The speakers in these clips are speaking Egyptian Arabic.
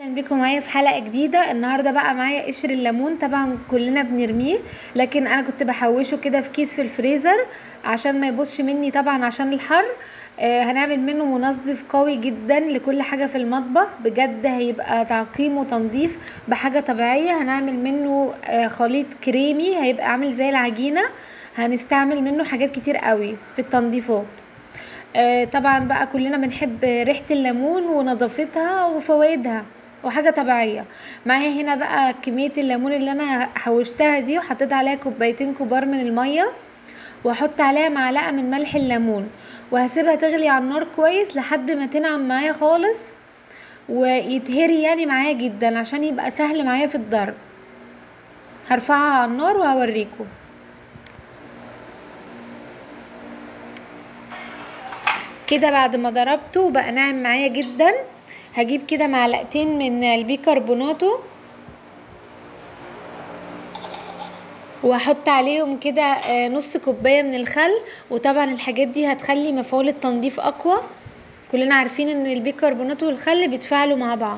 اهلا بيكم معايا في حلقه جديده النهارده بقى معايا قشر الليمون طبعا كلنا بنرميه لكن انا كنت بحوشه كده في كيس في الفريزر عشان ما يبوظش مني طبعا عشان الحر آه هنعمل منه منظف قوي جدا لكل حاجه في المطبخ بجد هيبقى تعقيم وتنظيف بحاجه طبيعيه هنعمل منه آه خليط كريمي هيبقى عامل زي العجينه هنستعمل منه حاجات كتير قوي في التنظيفات آه طبعا بقى كلنا بنحب ريحه الليمون ونظافتها وفوائدها وحاجه طبيعيه معايا هنا بقى كميه الليمون اللي انا حوشتها دي وحطيت عليها كوبايتين كبار من الميه واحط عليها معلقه من ملح الليمون وهسيبها تغلي على النار كويس لحد ما تنعم معايا خالص ويتهري يعني معايا جدا عشان يبقى سهل معايا في الضرب هرفعها على النار وهوريكم كده بعد ما ضربته بقى ناعم معايا جدا هجيب كده معلقتين من البيكربوناتو واحط عليهم كده نص كوبايه من الخل وطبعا الحاجات دي هتخلي مفعول التنظيف اقوى كلنا عارفين ان البيكربونات والخل بيتفاعلوا مع بعض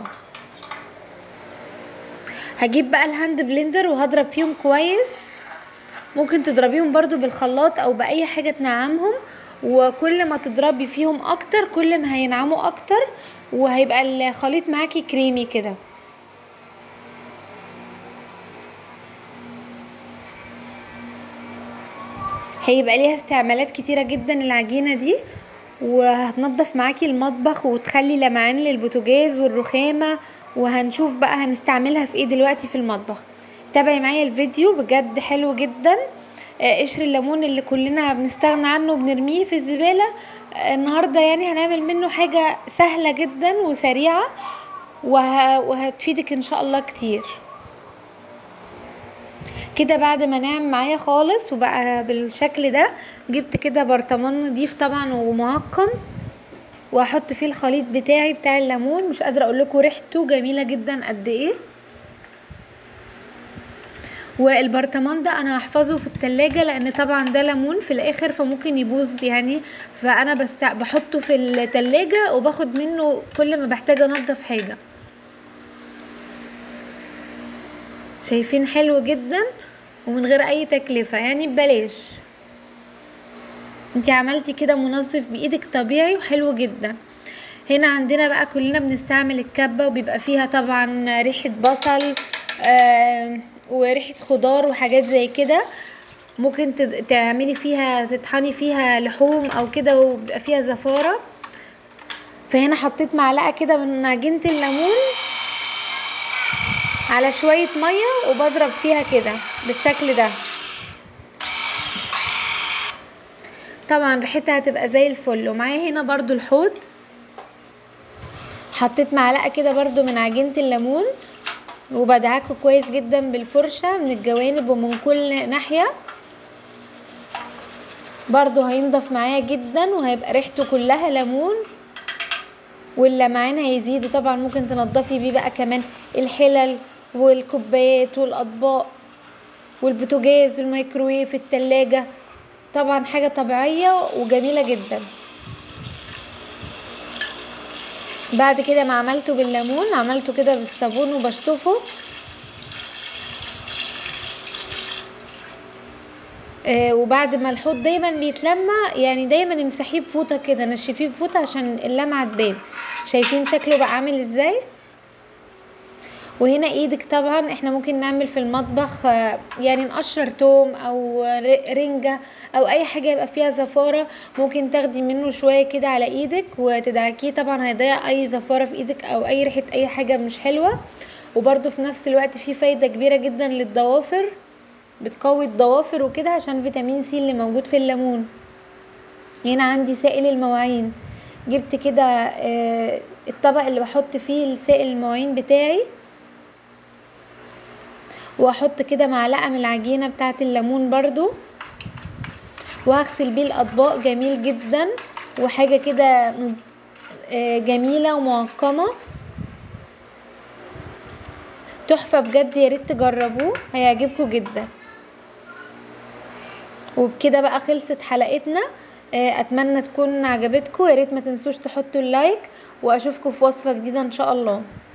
هجيب بقى الهاند بلندر وهضرب فيهم كويس ممكن تضربيهم برضو بالخلاط او باي حاجه تنعمهم وكل ما تضربي فيهم اكتر كل ما هينعموا اكتر وهيبقى الخليط معاكي كريمي كده هيبقى ليها استعمالات كتيره جدا العجينه دي وهتنضف معاكي المطبخ وتخلي لمعان للبوتاجاز والرخامه وهنشوف بقى هنستعملها في ايه دلوقتي في المطبخ تابعي معايا الفيديو بجد حلو جدا قشر الليمون اللي كلنا بنستغنى عنه وبنرميه في الزباله النهارده يعني هنعمل منه حاجه سهله جدا وسريعه وه... وهتفيدك ان شاء الله كتير كده بعد ما نعم معايا خالص وبقى بالشكل ده جبت كده برطمان نضيف طبعا ومعقم وهحط فيه الخليط بتاعي بتاع الليمون مش قادره اقول لكم ريحته جميله جدا قد ايه والبرطمان ده انا هحفظه في التلاجة لان طبعا ده ليمون في الاخر فممكن يبوظ يعني فانا بست... بحطه في التلاجة وباخد منه كل ما بحتاج انضف حاجة شايفين حلو جدا ومن غير اي تكلفة يعني ببلاش انتي عملتي كده منظف بايدك طبيعي وحلو جدا هنا عندنا بقى كلنا بنستعمل الكبة وبيبقى فيها طبعا ريحة بصل آه وريحة خضار وحاجات زي كده ممكن تعملي فيها تطحني فيها لحوم او كده وبيبقى فيها زفارة فهنا حطيت معلقة كده من عجينة الليمون على شوية مية وبضرب فيها كده بالشكل ده طبعا ريحتها هتبقى زي الفل ومعايا هنا برضو الحوض حطيت معلقة كده برضو من عجينة الليمون وبدعكه كويس جدا بالفرشة من الجوانب ومن كل ناحية برضو هينضف معايا جدا وهيبقى ريحته كلها ليمون واللمعان هيزيد طبعا ممكن تنضفي بيه بقى كمان الحلل والكوبايات والاطباق والبوتاجاز والميكرويف التلاجة طبعا حاجة طبيعية وجميلة جدا بعد كده ما عملته بالليمون عملته كده بالصابون وبشطفه آه وبعد ما الحوض دايما بيتلمع يعني دايما امسحيه بفوطه كده نشفيه بفوطه عشان اللمعه تبان شايفين شكله بقى عامل ازاي وهنا ايدك طبعا احنا ممكن نعمل في المطبخ يعني نقشر توم او رنجة او اي حاجة يبقى فيها زفارة ممكن تاخدي منه شوية كده على ايدك وتدعكيه طبعا هيضيع اي زفارة في ايدك او اي ريحة اي حاجة مش حلوة وبرده في نفس الوقت فيه فايدة كبيرة جدا للضوافر بتقوي الضوافر وكده عشان فيتامين سي اللي موجود في الليمون هنا عندي سائل المواعين جبت كده الطبق اللي بحط فيه سائل المواعين بتاعي واحط كده معلقه من العجينه بتاعه الليمون برضو وهغسل بيه الاطباق جميل جدا وحاجه كده جميله ومعقمه تحفه بجد يا ريت تجربوه هيعجبكم جدا وبكده بقى خلصت حلقتنا اتمنى تكون عجبتكم يا ريت ما تنسوش تحطوا اللايك واشوفكم في وصفه جديده ان شاء الله